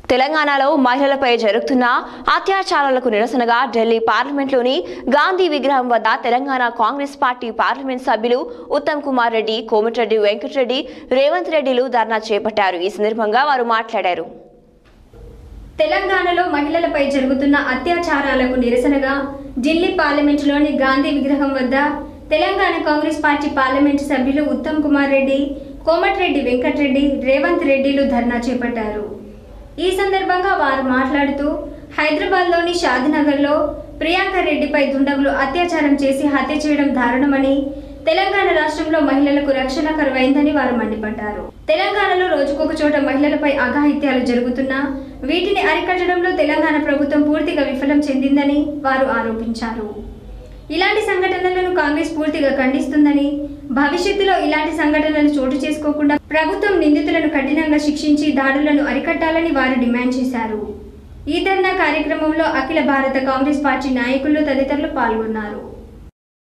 తెలంగాణలో మహిళలపై జరుగుతున్న అత్యాచారాలకు నిరసనగా ఢిల్లీ పార్లమెంట్లోని గాంధీ విగ్రహం వద్ద తెలంగాణ కాంగ్రెస్ పార్టీ పార్లమెంట్ సభ్యులు ఉత్తమ్ కుమార్ రెడ్డి కోమటిరెడ్డి వెంకటరెడ్డి రేవంత్ రెడ్డిలు ధర్నా చేపట్టారు ఈ సందర్భంగా వారు మాట్లాడారు తెలంగాణలో మహిళలపై జరుగుతున్న అత్యాచారాలకు నిరసనగా ఢిల్లీ పార్లమెంటులోని గాంధీ విగ్రహం వద్ద తెలంగాణ కాంగ్రెస్ పార్టీ పార్లమెంటు సభ్యులు ఉత్తమ్ కుమార్ రెడ్డి కోమటిరెడ్డి వెంకటరెడ్డి రేవంత్ రెడ్డిలు ధర్నా చేపట్టారు ఈ సందర్భంగా వారు మాట్లాడుతూ హైదరాబాద్లోని షాద్నగర్లో ప్రియాంక రెడ్డిపై దుండగులు అత్యాచారం చేసి హత్య చేయడం దారుణమని తెలంగాణ రాష్ట్రంలో మహిళలకు రక్షణ కరువైందని వారు మండిపడ్డారు తెలంగాణలో రోజుకొక చోట మహిళలపై అఘాయిత్యాలు జరుగుతున్నా వీటిని అరికట్టడంలో తెలంగాణ ప్రభుత్వం పూర్తిగా విఫలం చెందిందని వారు ఆరోపించారు ఇలాంటి సంఘటనలను కాంగ్రెస్ పూర్తిగా ఖండిస్తుందని భవిష్యత్తులో ఇలాంటి సంఘటనలు చోటు చేసుకోకుండా ప్రభుత్వం నిందితులను కఠినంగా శిక్షించి దాడులను అరికట్టాలని వారు డిమాండ్ చేశారు ఈ ధర్నా కార్యక్రమంలో అఖిల భారత కాంగ్రెస్ పార్టీ నాయకులు తదితరులు పాల్గొన్నారు